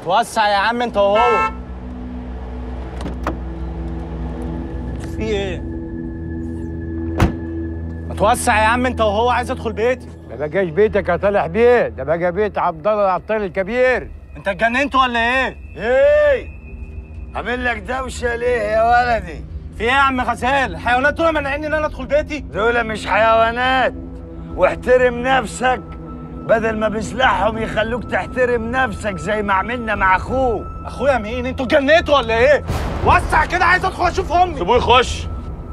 توسع يا عم انت وهو في ايه ما توسع يا عم انت وهو عايز ادخل بيتي ده ما جاش بيتك يا صالح بيه ده بقى بيت عبد الله العطار الكبير انت اتجننت ولا ايه ايه عامل لك دوشه ليه يا ولدي في ايه يا عم غزال الحيوانات دول مانعيني ان انا ادخل بيتي دول مش حيوانات واحترم نفسك بدل ما بسلاحهم يخلوك تحترم نفسك زي ما عملنا مع اخوك اخويا مين انتوا اتجننتوا ولا ايه وسع كده عايز ادخل اشوف امي سيبوه يخش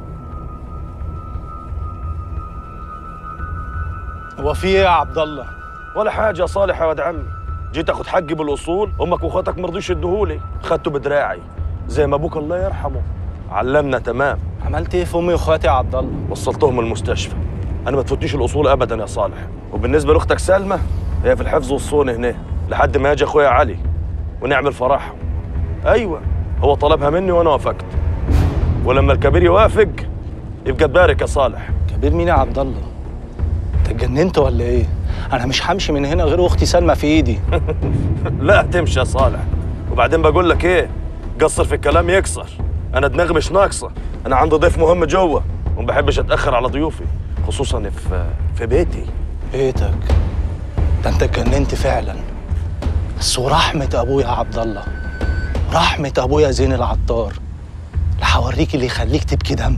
هو في ايه يا عبد الله ولا حاجه يا صالح يا واد عمي جيت اخد حقي بالاصول امك واخواتك ما رضوش يديهولي خدته بدراعي زي ما ابوك الله يرحمه علمنا تمام عملت ايه في امي واخواتي يا عبد الله وصلتهم المستشفى انا ما تفوتنيش الاصول ابدا يا صالح وبالنسبه لاختك سلمى هي في الحفظ والصون هنا لحد ما يجي اخويا علي ونعمل فرحهم ايوه هو طلبها مني وانا وافقت ولما الكبير يوافق يبقى تبارك يا صالح كبير مين يا عبد الله انت اتجننت ولا ايه انا مش همشي من هنا غير واختي سلمى في ايدي لا تمشي يا صالح وبعدين بقول لك ايه قصر في الكلام يكسر انا دماغي مش ناقصه انا عندي ضيف مهم جوه وما بحبش اتاخر على ضيوفي خصوصا في في بيتي بيتك ده انت اتجننت فعلا بس ورحمة ابويا يا عبد الله ورحمة ابويا زين العطار لا هوريك اللي يخليك تبكي دم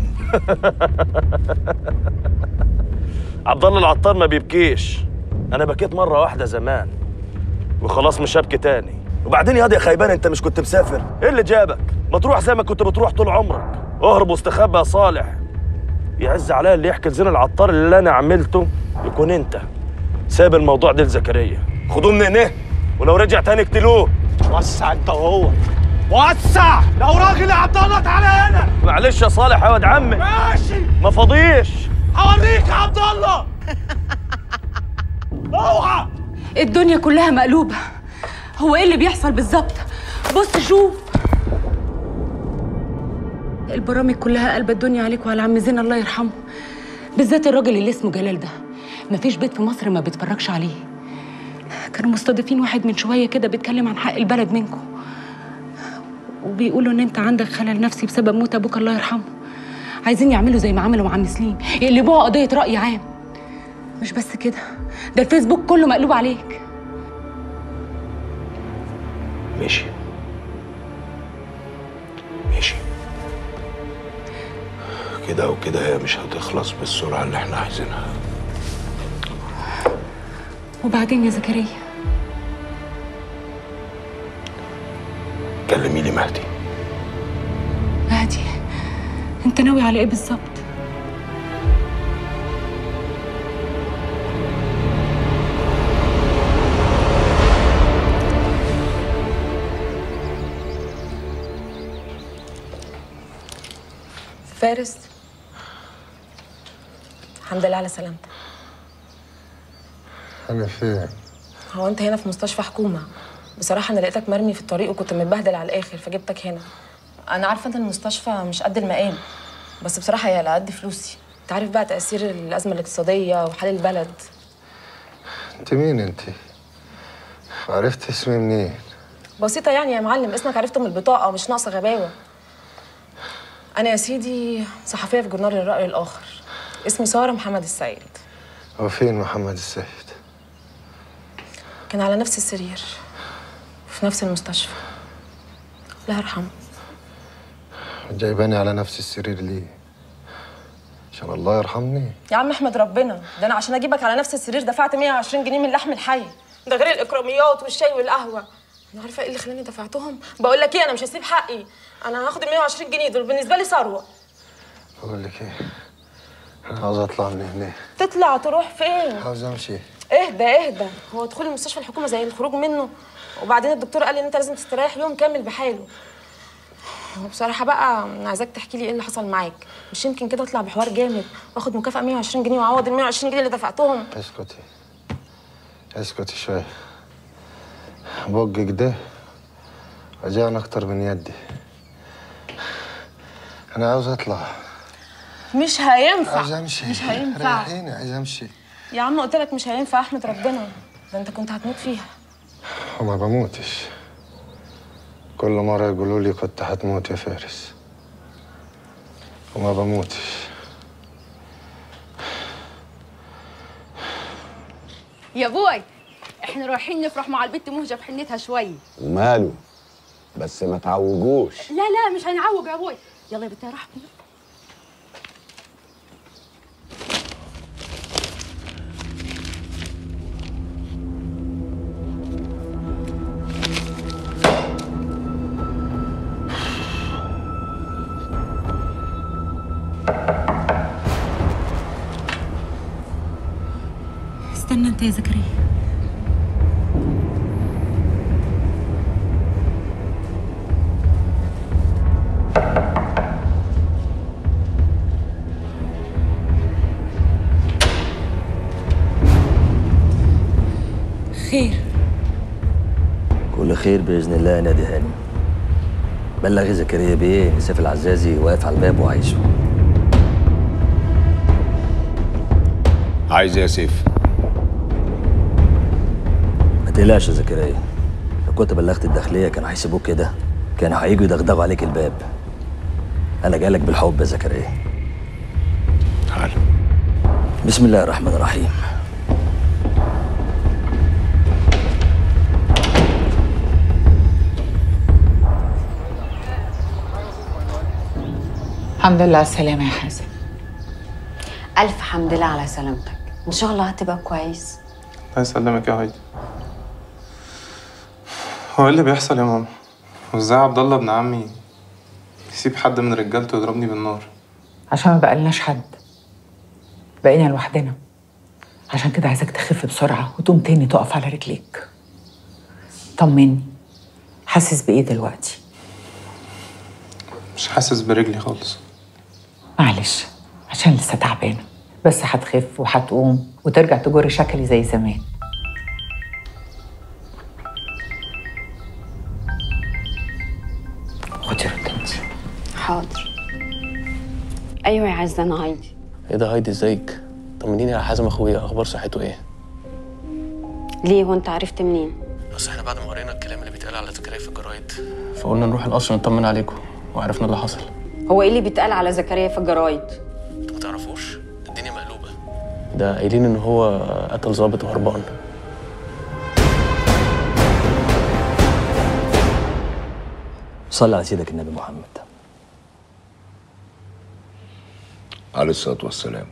عبد الله العطار ما بيبكيش انا بكيت مره واحده زمان وخلاص مش هبكي تاني وبعدين يا دي يا خيبان انت مش كنت مسافر ايه اللي جابك ما تروح زي ما كنت بتروح طول عمرك اهرب واستخبى يا صالح يعز عليا اللي يحكي لزين العطار اللي انا عملته يكون انت ساب الموضوع ده لزكريا خدوه من هنا ولو رجع تاني اقتلوه وسع انت وهو وسع لو راجل يا عبد الله تعالى هنا معلش يا صالح يا واد عمي ماشي ما فاضيش هوريك يا عبد الله اوعى الدنيا كلها مقلوبة هو ايه اللي بيحصل بالظبط بص شوف البرامج كلها قلب الدنيا عليك وعلى عم زين الله يرحمه بالذات الراجل اللي اسمه جلال ده مفيش بيت في مصر ما بيتفرجش عليه كانوا مستضيفين واحد من شوية كده بيتكلم عن حق البلد منكم وبيقولوا ان انت عندك خلل نفسي بسبب موت ابوك الله يرحمه عايزين يعملوا زي ما عملوا مع عم سليم يقلبوها قضية رأي عام مش بس كده ده الفيسبوك كله مقلوب عليك ماشي ماشي كده وكده هي مش هتخلص بالسرعة اللي احنا عايزينها وبعدين يا زكريا كلمي لي مهدي مهدي انت ناوي على ايه بالظبط فارس الحمد لله على سلامتك أنا فين؟ هو انت هنا في مستشفى حكومه بصراحه انا لقيتك مرمي في الطريق وكنت متبهدل على الاخر فجبتك هنا انا عارفه ان المستشفى مش قد المقام بس بصراحه هي على قد فلوسي انت عارف بقى تاثير الازمه الاقتصاديه وحال البلد أنت مين أنت؟ عرفت اسمي منين؟ بسيطه يعني يا معلم اسمك عرفته من البطاقه مش ناقصه غباوه انا يا سيدي صحفيه في جورنال الراي الاخر اسمي ساره محمد السيد هو فين محمد السيد؟ كان على نفس السرير وفي نفس المستشفى الله يرحمه جايباني على نفس السرير ليه؟ عشان الله يرحمني يا عم احمد ربنا ده انا عشان اجيبك على نفس السرير دفعت 120 جنيه من لحم الحي ده غير الاكراميات والشاي والقهوه انا عارفه ايه اللي خلاني دفعتهم بقول لك ايه انا مش هسيب حقي انا هاخد ال 120 جنيه دول بالنسبه لي ثروه بقول لك إيه؟ أنا عاوز أطلع من هنا تطلع تروح فين عاوز أمشي اهدى اهدى هو دخول المستشفى الحكومه زي الخروج منه وبعدين الدكتور قال لي ان انت لازم تستريح يوم كامل بحاله وبصراحة بقى أنا عايزاك تحكي لي ايه اللي حصل معاك مش يمكن كده اطلع بحوار جامد واخد مكافأة 120 جنيه واعوض ال 120 جنيه اللي دفعتهم اسكتي اسكتي شوية بوجك ده وجعني أكتر من يدي أنا عاوز أطلع مش هينفع عاوز أمشي مش هينفع ريحيني عايز أمشي يا عم قلت لك مش هينفع احمد ربنا ده انت كنت هتموت فيها وما بموتش كل مرة يقولوا لي كنت هتموت يا فارس وما بموتش يا بوي احنا رايحين نفرح مع البت مهجة في حنتها شوية وماله بس ما تعوجوش لا لا مش هنعوج يا بوي يلا يا بنت يا رحمة استنى انت يا زكريا خير كل خير باذن الله يا نادي هاني بلغ زكريا بيه ان سيف العزازي واقف على الباب وعايزه عايز إيه يا سيف ما تقلقش يا زكريا لو كنت بلغت الداخليه كانوا هيسيبوك كده كانوا هيجوا يدغدغوا عليك الباب انا جايلك بالحب يا زكريا تعال بسم الله الرحمن الرحيم الحمد لله على السلامة يا حازم ألف حمد لله على سلامتك إن شاء الله هتبقى كويس الله يسلمك يا هايدي هو ايه اللي بيحصل يا ماما؟ وازاي عبد الله ابن عمي يسيب حد من رجالته يضربني بالنار؟ عشان ما بقالناش حد بقينا لوحدنا عشان كده عايزاك تخف بسرعة وتقوم تاني تقف على رجليك طمني حاسس بإيه دلوقتي؟ مش حاسس برجلي خالص معلش عشان لسه تعبانة بس هتخف وهتقوم وترجع تجر شكلي زي زمان خدي رد انت حاضر أيوة يا عزة أنا هايدي ايه ده هايدي ازيك طمنيني على حازم اخويا اخبار صحته ايه ليه وأنت عرفت منين؟ بس احنا بعد ما قرينا الكلام اللي بيتقال على زكريا في الجرايد فقلنا نروح القصر نطمن عليكم وعرفنا اللي حصل هو إيه اللي بيتقال على زكريا في الجرايد؟ انتوا ما تعرفوش الدنيا مقلوبه ده قايلين ان هو قتل ظابط وهربان صلي على سيدك النبي محمد عليه الصلاة والسلام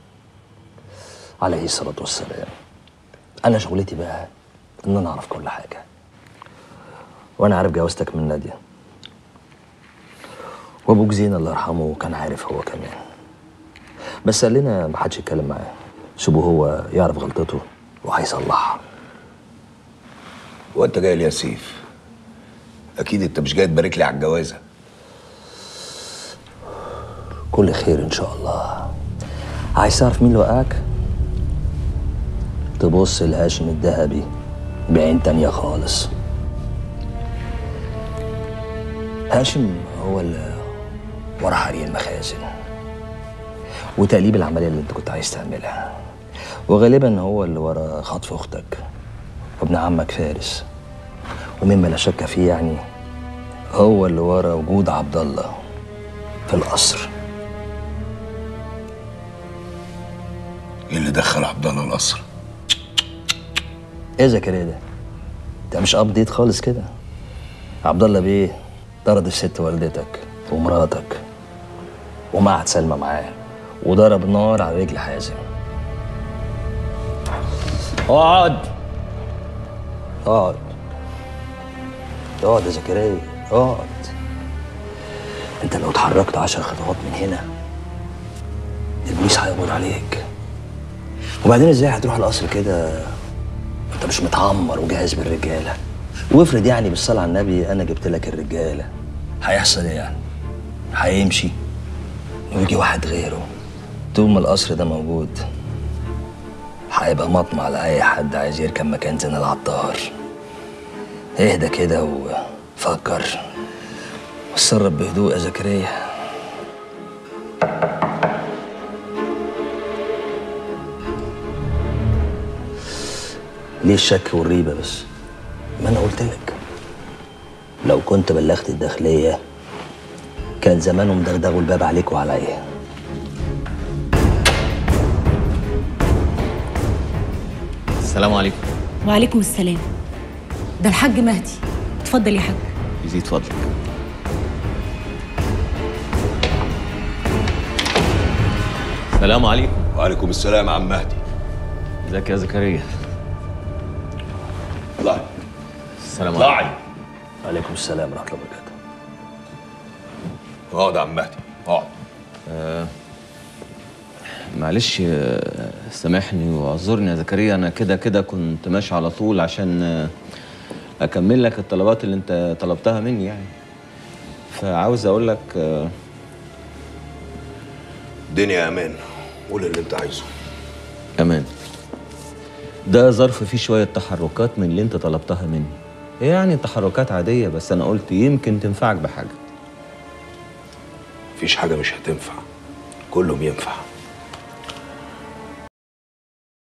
عليه الصلاة والسلام أنا شغلتي بقى إن أنا أعرف كل حاجة وأنا عارف جوازتك من نادية وأبوك زين الله يرحمه كان عارف هو كمان بس قال لنا ما حدش يتكلم معاه سيبوه هو يعرف غلطته وهيصلحها وانت جاي لي يا سيف اكيد انت مش جاي تبارك لي على الجوازه كل خير إن شاء الله عايز تعرف مين اللي وقعك؟ تبص لهاشم الذهبي بعين تانية خالص هاشم هو اللي ورا حريق المخازن وتقليب العملية اللي انت كنت عايز تعملها وغالبا هو اللي ورا خطف اختك وابن عمك فارس ومما لا شك فيه يعني هو اللي ورا وجود عبد الله في القصر ايه اللي دخل عبد الله القصر ايه يا زكريا ده؟ انت مش ابديت خالص كده عبد الله بيه طرد الست والدتك ومراتك ومعت سلمى معاه وضرب نار على رجل حازم اقعد اقعد اقعد يا زكريا اقعد انت لو اتحركت عشر خطوات من هنا البوليس هيقبض عليك وبعدين ازاي هتروح القصر كده انت مش متعمر وجاهز بالرجاله وافرض يعني بالصلاه على النبي انا جبت لك الرجاله هيحصل ايه يعني هيمشي ويجي واحد غيره طول ما القصر ده موجود هيبقى مطمع لاي حد عايز يركب مكان زين العطار اهدى كده وفكر وتصرف بهدوء يا زكريا ليه الشك والريبة بس؟ ما أنا قلت لك لو كنت بلغت الداخلية كان زمانهم دغدغوا الباب عليك وعليا السلام عليكم وعليكم السلام ده الحاج مهدي اتفضل يا حاج يزيد فضلك السلام عليكم وعليكم السلام عم مهدي ازيك يا زكريا اطلعي السلام اطلعي وعليكم السلام ورحمة الله وبركاته اقعد يا عم مهدي اقعد آه معلش آه، سامحني واعذرني يا زكريا انا كده كده كنت ماشي على طول عشان آه، اكمل لك الطلبات اللي انت طلبتها مني يعني فعاوز اقول لك آه، الدنيا يا امان قول اللي انت عايزه امان ده ظرف فيه شويه تحركات من اللي انت طلبتها مني هي يعني تحركات عاديه بس انا قلت يمكن تنفعك بحاجه مفيش حاجه مش هتنفع كله بينفع